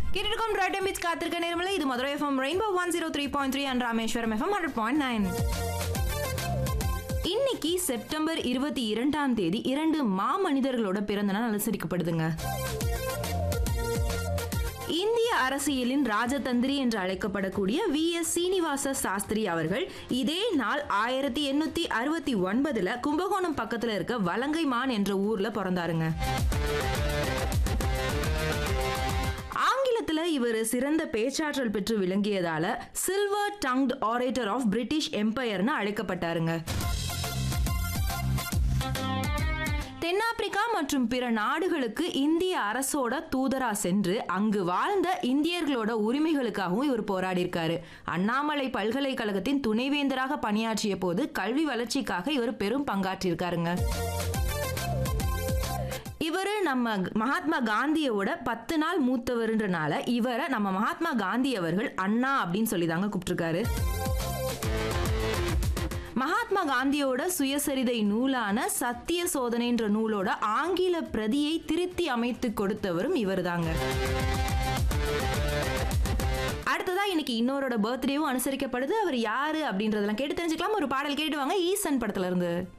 கேட்டிருக்கோம் right beach காத்திருக்க நேரமில்லை இது Madurai FM rainbow one zero three point three and Rameswaram FM hundred point nine இன்னைக்கு செப்டம்பர் இருபத்தி இரண்டாம் தேதி இரண்டு மாமனிதர்களோட பிறந்த நாள் அனுசரிக்கப்படுதுங்க இந்திய அரசியலின் ராஜதந்திரி என்று அழைக்கப்படக்கூடிய வி எஸ் சீனிவாச சாஸ்திரி அவர்கள் இதே நாள் ஆயிரத்தி எண்ணூத்தி அறுபத்தி ஒன்பதுல கும்பகோணம் பக்கத்துல இருக்க வலங்கைமான் என்ற ஊர்ல பிறந்தாருங்க ஆங்கிலத்துல இவர் சிறந்த பேச்சாற்றல் பெற்று விளங்கியதால silver tongued orator of British எம்பையர்னு அழைக்கப்பட்டாருங்க தென்னாப்பிரிக்கா மற்றும் பிற நாடுகளுக்கு இந்திய அரசோட தூதரா சென்று அங்கு வாழ்ந்த இந்தியர்களோட உரிமைகளுக்காகவும் இவர் போராடி இருக்காரு அண்ணாமலை பல்கலைக்கழகத்தின் துணைவேந்தராக பணியாற்றிய போது கல்வி வளர்ச்சிக்காக இவர் பெரும் பங்காற்றியிருக்காருங்க இவர் நம்ம மகாத்மா காந்தியோட பத்து நாள் மூத்தவர்ன்றனால இவரை நம்ம மகாத்மா காந்தி அவர்கள் அண்ணா அப்படின்னு சொல்லி தாங்க கூப்பிட்டுருக்காரு மகாத்மா காந்தியோட சுயசரிதை நூலான சத்திய சோதனைன்ற நூலோட ஆங்கில பிரதியை திருத்தி அமைத்து கொடுத்தவரும் இவர்தாங்க அடுத்ததா இன்னைக்கு இன்னொருட பர்த்டேவும் அனுசரிக்கப்படுது அவர் யாரு அப்படின்றதெல்லாம் கேட்டு தெரிஞ்சுக்கலாம் ஒரு பாடல் கேட்டு வாங்க ஈசன் படத்துல இருந்து